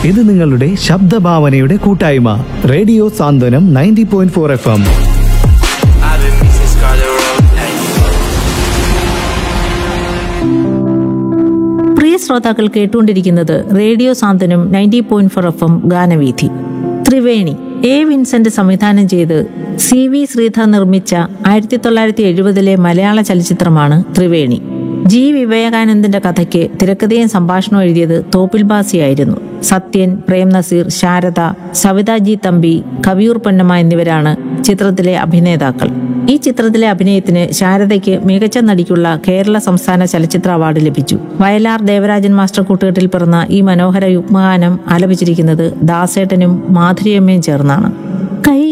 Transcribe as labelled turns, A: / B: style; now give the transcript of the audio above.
A: ഇത് നിങ്ങളുടെ ശബ്ദഭാവനയുടെ കൂട്ടായ്മ radio Santhwanam ninety point four F M
B: I've been missing Scarlet Road. Hey.
C: പ്രിയ ശ്രോതാക്കൾ കേട്ടുകൊണ്ടിരിക്കുന്നത് radio Santhwanam ninety point four F M ഗാനവീഥി ത്രിവേണി എ വിൻസെന്റ് സംവിധാനം ചെയ്ത് സി വി ശ്രീധർ നിർമ്മിച്ച ആയിരത്തി തൊള്ളായിരത്തി എഴുപതിലെ മലയാള ചലച്ചിത്രമാണ് ത്രിവേണി ജി വിവേകാനന്ദന്റെ കഥയ്ക്ക് തിരക്കഥയും സംഭാഷണവും എഴുതിയത് തോപ്പിൽ ബാസിയായിരുന്നു സത്യൻ പ്രേം നസീർ ശാരദ സവിതാജി തമ്പി കവിയൂർ പൊന്നമ്മ എന്നിവരാണ് ചിത്രത്തിലെ അഭിനേതാക്കൾ ഈ ചിത്രത്തിലെ അഭിനയത്തിന് ശാരദയ്ക്ക് മികച്ച നടിക്കുള്ള കേരള സംസ്ഥാന ചലച്ചിത്ര അവാർഡ് ലഭിച്ചു വയലാർ ദേവരാജൻ മാസ്റ്റർ കൂട്ടുകെട്ടിൽ പിറന്ന ഈ മനോഹര യുഗ്മഗാനം ആലപിച്ചിരിക്കുന്നത് ദാസേട്ടനും മാധുര്യമ്മയും ചേർന്നാണ്